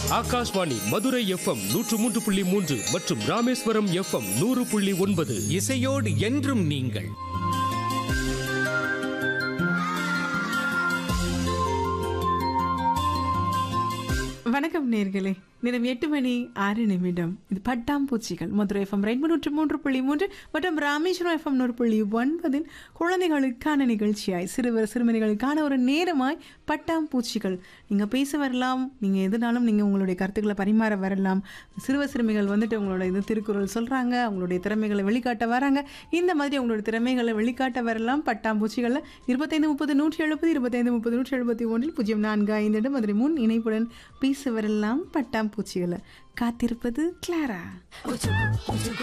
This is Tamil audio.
ஆகாஷ்வாணி மதுரை எஃப்எம் நூற்று மூன்று புள்ளி மூன்று மற்றும் ராமேஸ்வரம் எஃப்எம் நூறு புள்ளி ஒன்பது இசையோடு என்றும் நீங்கள் வணக்கம் நேர்களே நேரம் எட்டு மணி ஆறு நிமிடம் இது பட்டாம்பூச்சிகள் மதுரை எஃப்எம் ரெண்டு நூற்று மூன்று புள்ளி மூன்று மற்றும் ராமேஸ்வரம் எஃப்எம் நூறு புள்ளி ஒன்பதில் குழந்தைகளுக்கான நிகழ்ச்சியாய் சிறுவர் சிறுமிகளுக்கான ஒரு நேரமாய் பட்டாம்பூச்சிகள் நீங்கள் பேச வரலாம் நீங்கள் எதுனாலும் நீங்கள் உங்களுடைய கருத்துக்களை பரிமாற வரலாம் சிறுவர் சிறுமிகள் வந்துட்டு உங்களோட இது திருக்குறள் சொல்கிறாங்க அவங்களுடைய திறமைகளை வெளிக்காட்ட வராங்க இந்த மாதிரி அவங்களோட திறமைகளை வெளிக்காட்ட வரலாம் பட்டாம்பூச்சிகளில் இருபத்தைந்து முப்பது நூற்றி எழுபது இருபத்தைந்து முப்பது நூற்றி எழுபத்தி ஒன்றில் பூஜ்ஜியம் நான்கு ஐந்து மதுரை முன் இணைப்புடன் பேச வரலாம் பட்டாம்பூச்சிகளை காத்திருப்பது கிளாரா